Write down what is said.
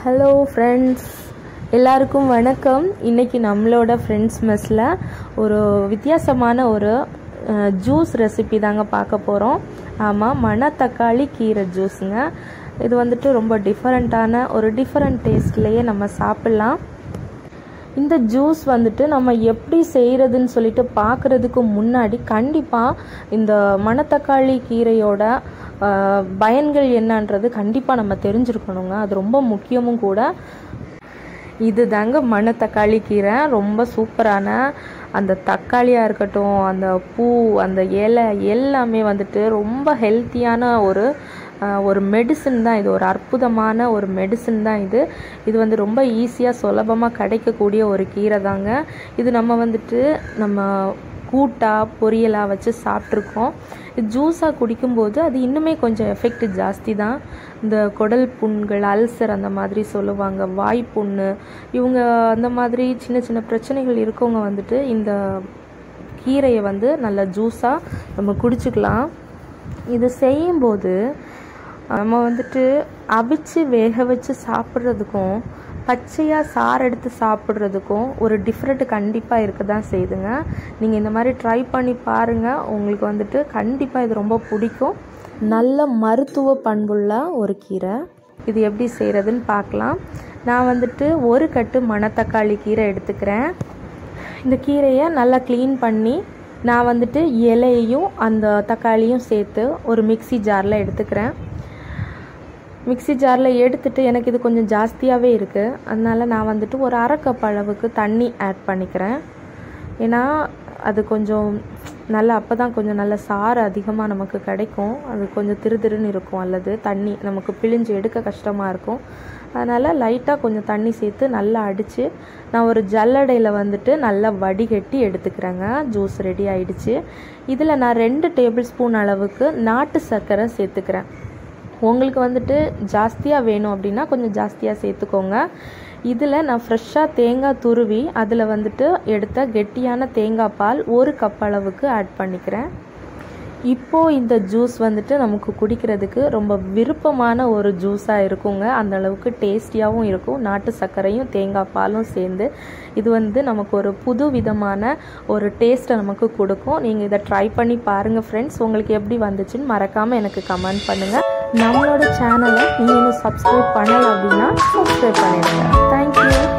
hello friends எல்லாருக்கும் வணக்கம் இன்னைக்கு நம்மளோட ஃப்ரெண்ட்ஸ் மெஸ்ஸில் ஒரு வித்தியாசமான ஒரு ஜூஸ் ரெசிபி தாங்க பார்க்க போகிறோம் ஆமாம் மணத்தக்காளி கீரை ஜூஸுங்க இது வந்துட்டு ரொம்ப டிஃப்ரெண்ட்டான ஒரு டிஃப்ரெண்ட் டேஸ்ட்லேயே நம்ம சாப்பிட்லாம் இந்த ஜூஸ் வந்துட்டு நம்ம எப்படி செய்கிறதுன்னு சொல்லிட்டு பார்க்குறதுக்கு முன்னாடி கண்டிப்பாக இந்த மணத்தக்காளி கீரையோட ஆஹ், பயன்கள் என்னன்றது கண்டிப்பாக நம்ம தெரிஞ்சிருக்கணுங்க அது ரொம்ப முக்கியமும் கூட இது தாங்க மணத்தக்காளி கீரை ரொம்ப சூப்பரான அந்த தக்காளியாக இருக்கட்டும் அந்த பூ அந்த இலை எல்லாமே வந்துட்டு ரொம்ப ஹெல்த்தியான ஒரு ஆஹ், ஒரு மெடிசன் தான் இது ஒரு அற்புதமான ஒரு மெடிசன் தான் இது இது வந்து ரொம்ப ஈஸியாக சுலபமாக கிடைக்கக்கூடிய ஒரு கீரை தாங்க இது நம்ம வந்துட்டு நம்ம கூட்டாக பொரியலாக வச்சு சாப்பிட்ருக்கோம் இது ஜூஸாக குடிக்கும்போது அது இன்னுமே கொஞ்சம் எஃபெக்ட் ஜாஸ்தி தான் இந்த குடல் புண்கள் அல்சர் அந்த மாதிரி சொல்லுவாங்க வாய் புண்ணு இவங்க அந்த மாதிரி சின்ன சின்ன பிரச்சனைகள் இருக்கவங்க வந்துட்டு இந்த கீரையை வந்து நல்ல ஜூஸாக நம்ம குடிச்சுக்கலாம் இது செய்யும்போது நம்ம வந்துட்டு அவிச்சு வேக வச்சு சாப்பிட்றதுக்கும் பச்சையாக சாறு எடுத்து சாப்பிட்றதுக்கும் ஒரு டிஃப்ரெண்ட் கண்டிப்பாக இருக்க தான் செய்யுதுங்க நீங்கள் இந்த மாதிரி ட்ரை பண்ணி பாருங்கள் உங்களுக்கு வந்துட்டு கண்டிப்பாக இது ரொம்ப பிடிக்கும் நல்ல மருத்துவ பண்புள்ள ஒரு கீரை இது எப்படி செய்கிறதுன்னு பார்க்கலாம் நான் வந்துட்டு ஒரு கட்டு மணத்தக்காளி கீரை எடுத்துக்கிறேன் இந்த கீரையை நல்லா க்ளீன் பண்ணி நான் வந்துட்டு இலையையும் அந்த தக்காளியும் சேர்த்து ஒரு மிக்ஸி ஜாரில் எடுத்துக்கிறேன் மிக்ஸி ஜாரில் எடுத்துட்டு எனக்கு இது கொஞ்சம் ஜாஸ்தியாகவே இருக்குது அதனால நான் வந்துட்டு ஒரு அரை கப் அளவுக்கு தண்ணி ஆட் பண்ணிக்கிறேன் ஏன்னா அது கொஞ்சம் நல்ல அப்போ தான் கொஞ்சம் நல்ல சாறு அதிகமாக நமக்கு கிடைக்கும் அது கொஞ்சம் திரு திருன்னு இருக்கும் அல்லது தண்ணி நமக்கு பிழிஞ்சு எடுக்க கஷ்டமாக இருக்கும் அதனால் லைட்டாக கொஞ்சம் தண்ணி சேர்த்து நல்லா அடித்து நான் ஒரு ஜல்லடையில் வந்துட்டு நல்லா வடிகட்டி எடுத்துக்கிறேங்க ஜூஸ் ரெடி ஆயிடுச்சு இதில் நான் ரெண்டு டேபிள் ஸ்பூன் அளவுக்கு நாட்டு சர்க்கரை சேர்த்துக்கிறேன் உங்களுக்கு வந்துட்டு ஜாஸ்தியாக வேணும் அப்படின்னா கொஞ்சம் ஜாஸ்தியாக சேர்த்துக்கோங்க இதில் நான் ஃப்ரெஷ்ஷாக தேங்காய் துருவி அதில் வந்துட்டு எடுத்த கெட்டியான தேங்காய் பால் ஒரு கப் அளவுக்கு ஆட் பண்ணிக்கிறேன் இப்போது இந்த ஜூஸ் வந்துட்டு நமக்கு குடிக்கிறதுக்கு ரொம்ப விருப்பமான ஒரு ஜூஸாக இருக்குங்க அந்த அளவுக்கு டேஸ்டியாகவும் இருக்கும் நாட்டு சர்க்கரையும் தேங்காய் பாலும் சேர்ந்து இது வந்து நமக்கு ஒரு புது விதமான ஒரு டேஸ்ட்டை நமக்கு கொடுக்கும் நீங்கள் இதை ட்ரை பண்ணி பாருங்கள் ஃப்ரெண்ட்ஸ் உங்களுக்கு எப்படி வந்துச்சுன்னு மறக்காமல் எனக்கு கமெண்ட் பண்ணுங்கள் நம்மளோட சேனலை நீங்கள் இன்னும் சப்ஸ்கிரைப் பண்ணலை அப்படின்னா சப்ஸ்கிரைப் பண்ணிடுங்க தேங்க்யூ